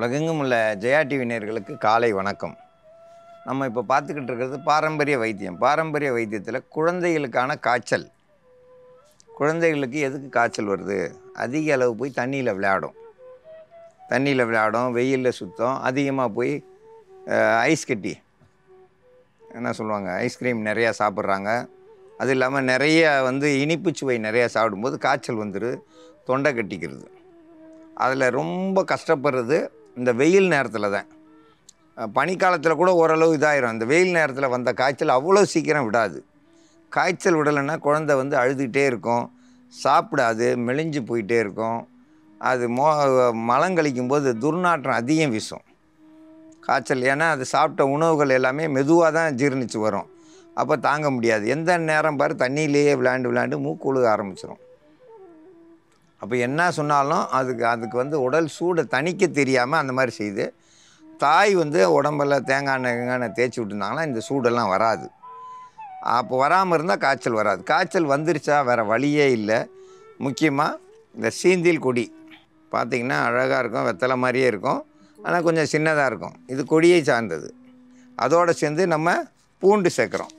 உலகெங்கும் உள்ள ஜெயா டிவி நேயர்களுக்கு காலை வணக்கம் நம்ம இப்போ பார்த்துக்கிட்டு இருக்கிறது பாரம்பரிய வைத்தியம் பாரம்பரிய வைத்தியத்தில் குழந்தைகளுக்கான காய்ச்சல் குழந்தைகளுக்கு எதுக்கு காய்ச்சல் வருது அதிக அளவு போய் தண்ணியில் விளையாடும் தண்ணியில் விளையாடும் வெயிலில் சுத்தம் அதிகமாக போய் அஹ், ஐஸ் கட்டி என்ன சொல்லுவாங்க ஐஸ்கிரீம் நிறையா சாப்பிட்றாங்க அது இல்லாமல் நிறைய வந்து இனிப்பு சுவை நிறையா சாப்பிடும்போது காய்ச்சல் வந்துடுது தொண்டை கட்டிக்கிறது அதில் ரொம்ப கஷ்டப்படுறது இந்த வெயில் நேரத்தில் தான் பனிக்காலத்தில் கூட ஓரளவு இதாயிரும் இந்த வெயில் நேரத்தில் வந்த காய்ச்சல் அவ்வளோ சீக்கிரம் விடாது காய்ச்சல் விடலைன்னா குழந்தை வந்து அழுதுகிட்டே இருக்கும் சாப்பிடாது மெலிஞ்சு போயிட்டே இருக்கும் அது மோ மலங்கழிக்கும் போது துர்நாற்றம் அதிகம் வீசும் காய்ச்சல் ஏன்னா அது சாப்பிட்ட உணவுகள் எல்லாமே மெதுவாக தான் ஜீரணிச்சு வரும் அப்போ தாங்க முடியாது எந்த நேரம் பாரு தண்ணியிலேயே விளையாண்டு விளையாண்டு மூக்குழுக ஆரம்பிச்சிடும் அப்போ என்ன சொன்னாலும் அதுக்கு அதுக்கு வந்து உடல் சூடை தணிக்க தெரியாமல் அந்த மாதிரி செய்யுது தாய் வந்து உடம்புல தேங்காய் எண்ணெய் கிங்காய் எண்ணெய் தேய்ச்சி விட்டுருந்தாங்கன்னா இந்த சூடெல்லாம் வராது அப்போ வராமல் இருந்தால் காய்ச்சல் வராது காய்ச்சல் வந்துருச்சா வேறு வழியே இல்லை முக்கியமாக இந்த சீந்தில் கொடி பார்த்திங்கன்னா அழகாக இருக்கும் வெத்தலை மாதிரியே இருக்கும் ஆனால் கொஞ்சம் சின்னதாக இருக்கும் இது கொடியை சார்ந்தது அதோடு சேர்ந்து நம்ம பூண்டு சேர்க்குறோம்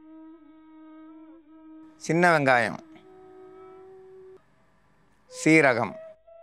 சின்ன வெங்காயம் சீரகம்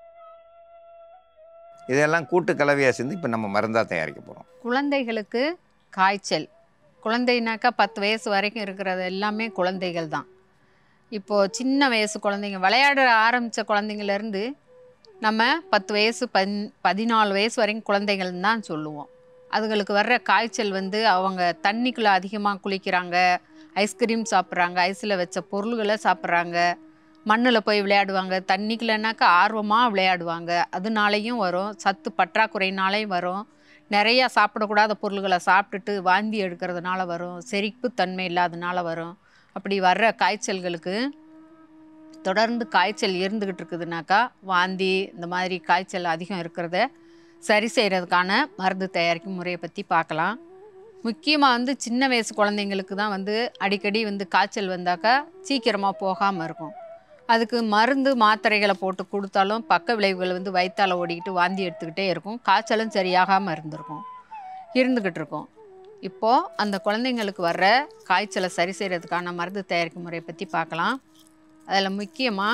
இதெல்லாம் கூட்டு கலவையாக சேர்ந்து இப்போ நம்ம மருந்தாக தயாரிக்க போகிறோம் குழந்தைகளுக்கு காய்ச்சல் குழந்தைனாக்கா பத்து வயசு வரைக்கும் இருக்கிறது எல்லாமே குழந்தைகள் தான் இப்போது சின்ன வயசு குழந்தைங்க விளையாட ஆரம்பித்த குழந்தைங்கள்லேருந்து நம்ம பத்து வயசு பன் பதினாலு வயசு வரைக்கும் குழந்தைகள்னு தான் சொல்லுவோம் அதுங்களுக்கு வர்ற காய்ச்சல் வந்து அவங்க தண்ணிக்குள்ளே அதிகமாக குளிக்கிறாங்க ஐஸ்கிரீம் சாப்பிட்றாங்க ஐஸில் வச்ச பொருள்களை சாப்பிட்றாங்க மண்ணில் போய் விளையாடுவாங்க தண்ணிக்குள்ளனாக்கா ஆர்வமாக விளையாடுவாங்க அதனாலையும் வரும் சத்து பற்றாக்குறையினாலையும் வரும் நிறையா சாப்பிடக்கூடாத பொருள்களை சாப்பிட்டுட்டு வாந்தி எடுக்கிறதுனால வரும் செரிப்பு தன்மை இல்லாதனால வரும் அப்படி வர்ற காய்ச்சல்களுக்கு தொடர்ந்து காய்ச்சல் இருந்துக்கிட்டு இருக்குதுனாக்கா வாந்தி இந்த மாதிரி காய்ச்சல் அதிகம் இருக்கிறத சரி செய்கிறதுக்கான மருந்து தயாரிக்கும் முறையை பற்றி பார்க்கலாம் முக்கியமாக வந்து சின்ன வயசு குழந்தைங்களுக்கு தான் வந்து அடிக்கடி வந்து காய்ச்சல் வந்தாக்கா சீக்கிரமாக போகாமல் இருக்கும் அதுக்கு மருந்து மாத்திரைகளை போட்டு கொடுத்தாலும் பக்க விளைவுகள் வந்து வயிற்றால ஓடிக்கிட்டு வாந்தி எடுத்துக்கிட்டே இருக்கும் காய்ச்சலும் சரியாகாமல் இருந்திருக்கும் இருந்துக்கிட்டு இருக்கும் இப்போது அந்த குழந்தைங்களுக்கு வர்ற காய்ச்சலை சரி செய்கிறதுக்கான மருந்து தயாரிக்கும் முறையை பற்றி பார்க்கலாம் அதில் முக்கியமாக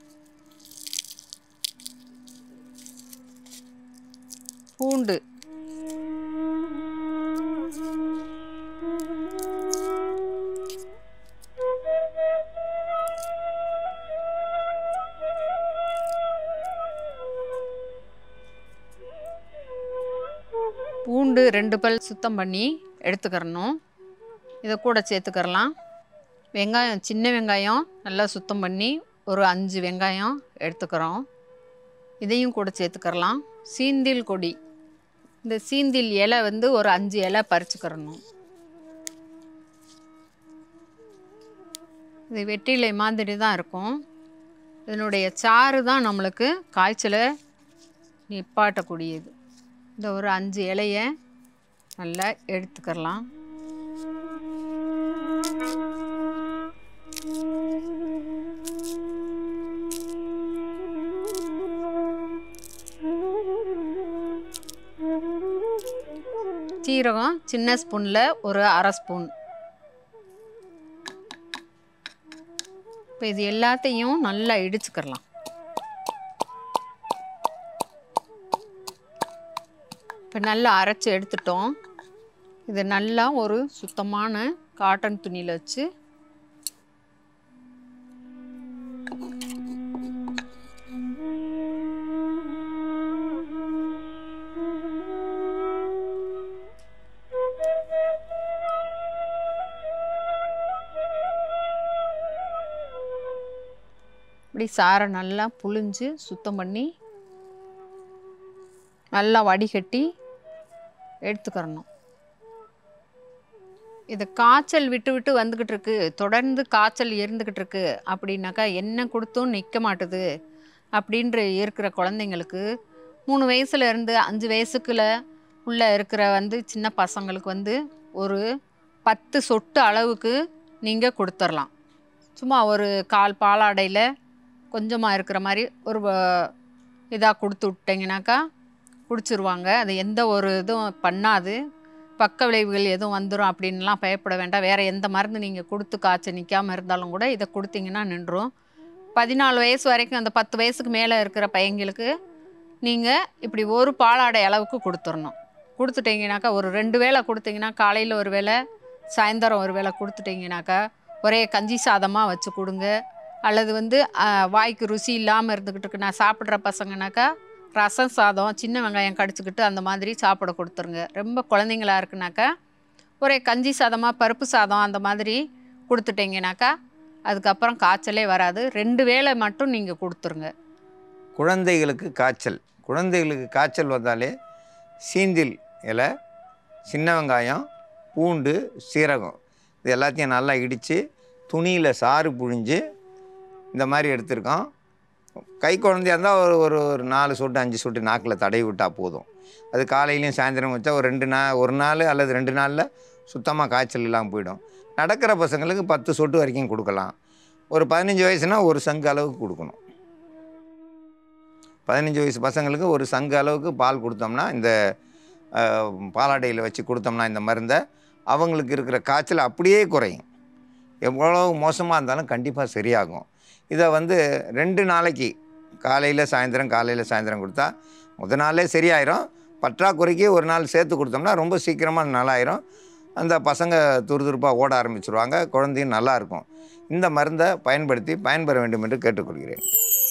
பூண்டு பூண்டு ரெண்டு பல் சுத்தம் பண்ணி எடுத்துக்கிறணும் இதை கூட சேர்த்துக்கிறலாம் வெங்காயம் சின்ன வெங்காயம் நல்லா சுத்தம் பண்ணி ஒரு அஞ்சு வெங்காயம் எடுத்துக்கிறோம் இதையும் கூட சேர்த்துக்கிறலாம் சீந்தில் கொடி இந்த சீந்தில் இலை வந்து ஒரு அஞ்சு இலை பறிச்சுக்கிறணும் இது வெற்றிலை மாதிரி தான் இருக்கும் இதனுடைய சாறு தான் நம்மளுக்கு காய்ச்சலை நிப்பாட்டக்கூடியது இந்த ஒரு அஞ்சு இலையை நல்லா எடுத்துக்கிறலாம் சீரகம் சின்ன ஸ்பூனில் ஒரு அரை ஸ்பூன் இப்போ இது எல்லாத்தையும் நல்லா இடிச்சுக்கிறலாம் இப்போ நல்லா அரைச்சி எடுத்துட்டோம் இதை நல்லா ஒரு சுத்தமான காட்டன் துணியில் வச்சு இப்படி சாரை நல்லா புழிஞ்சு சுத்தம் பண்ணி நல்லா வடிகட்டி எடுத்துக்கிறணும் இது காய்ச்சல் விட்டு விட்டு வந்துக்கிட்டு இருக்கு தொடர்ந்து காய்ச்சல் இருந்துக்கிட்டு இருக்கு அப்படின்னாக்கா என்ன கொடுத்தும் நிற்க மாட்டுது அப்படின்ற இருக்கிற குழந்தைங்களுக்கு மூணு வயசுல இருந்து அஞ்சு வயசுக்குள்ள உள்ள இருக்கிற வந்து சின்ன பசங்களுக்கு வந்து ஒரு பத்து சொட்டு அளவுக்கு நீங்கள் கொடுத்துர்லாம் சும்மா ஒரு கால் பாலாடையில் கொஞ்சமாக இருக்கிற மாதிரி ஒரு இதாக கொடுத்து விட்டிங்கனாக்கா குடிச்சிருவாங்க அது எந்த ஒரு இதுவும் பண்ணாது பக்க விளைவுகள் எதுவும் வந்துடும் அப்படின்லாம் பயப்பட வேண்டாம் வேறு எந்த மருந்து நீங்கள் கொடுத்து காய்ச்சல் நிற்காமல் இருந்தாலும் கூட இதை கொடுத்தீங்கன்னா நின்றும் பதினாலு வயசு வரைக்கும் அந்த பத்து வயசுக்கு மேலே இருக்கிற பையங்களுக்கு நீங்கள் இப்படி ஒரு பாலாடை அளவுக்கு கொடுத்துடணும் கொடுத்துட்டீங்கனாக்கா ஒரு ரெண்டு வேளை கொடுத்தீங்கன்னா காலையில் ஒரு வேளை சாயந்தரம் ஒரு வேளை கொடுத்துட்டீங்கனாக்கா ஒரே கஞ்சி சாதமாக வச்சு கொடுங்க அல்லது வந்து ஆ, வாய்க்கு ருசி இல்லாமல் இருந்துக்கிட்டு இருக்கு நான் சாப்பிட்ற பசங்கனாக்கா ரசம் சாதம் சின்ன வெங்காயம் கடிச்சிக்கிட்டு அந்த மாதிரி சாப்பிட கொடுத்துருங்க ரொம்ப குழந்தைங்களா இருக்குனாக்கா ஒரே கஞ்சி சாதமாக பருப்பு சாதம் அந்த மாதிரி கொடுத்துட்டீங்கனாக்கா அதுக்கப்புறம் காய்ச்சலே வராது ரெண்டு வேளை மட்டும் நீங்கள் கொடுத்துருங்க குழந்தைகளுக்கு காய்ச்சல் குழந்தைகளுக்கு காய்ச்சல் வந்தாலே சீந்தில் இலை சின்ன வெங்காயம் பூண்டு சீரகம் இது எல்லாத்தையும் நல்லா இடித்து துணியில் சாறு புழிஞ்சு இந்த மாதிரி எடுத்திருக்கோம் கை குழந்தையா இருந்தால் ஒரு ஒரு ஒரு நாலு சொட்டு அஞ்சு சொட்டு நாக்கில் தடவி விட்டால் போதும் அது காலையிலையும் சாயந்தரம் வச்சா ஒரு ரெண்டு நாள் ஒரு நாள் அல்லது ரெண்டு நாளில் சுத்தமாக காய்ச்சல் இல்லாமல் போயிடும் நடக்கிற பசங்களுக்கு பத்து சொட்டு வரைக்கும் கொடுக்கலாம் ஒரு பதினஞ்சு வயசுனா ஒரு சங்கு அளவுக்கு கொடுக்கணும் பதினஞ்சு வயசு பசங்களுக்கு ஒரு சங்கு அளவுக்கு பால் கொடுத்தோம்னா இந்த அஹ், பாலாடையில் வச்சு கொடுத்தோம்னா இந்த மருந்தை அவங்களுக்கு இருக்கிற காய்ச்சல் அப்படியே குறையும் எவ்வளோ மோசமாக இருந்தாலும் கண்டிப்பாக சரியாகும் இதை வந்து ரெண்டு நாளைக்கு காலையில் சாயந்தரம் காலையில் சாயந்தரம் கொடுத்தா முத நாளே சரியாயிரும் பற்றாக்குறைக்கு ஒரு நாள் சேர்த்து கொடுத்தோம்னா ரொம்ப சீக்கிரமாக நல்லாயிரும் அந்த பசங்க துருதுருப்பாக ஓட ஆரம்பிச்சிருவாங்க குழந்தையும் நல்லா இருக்கும் இந்த மருந்தை பயன்படுத்தி பயன்பெற வேண்டும் என்று கேட்டுக்கொள்கிறேன்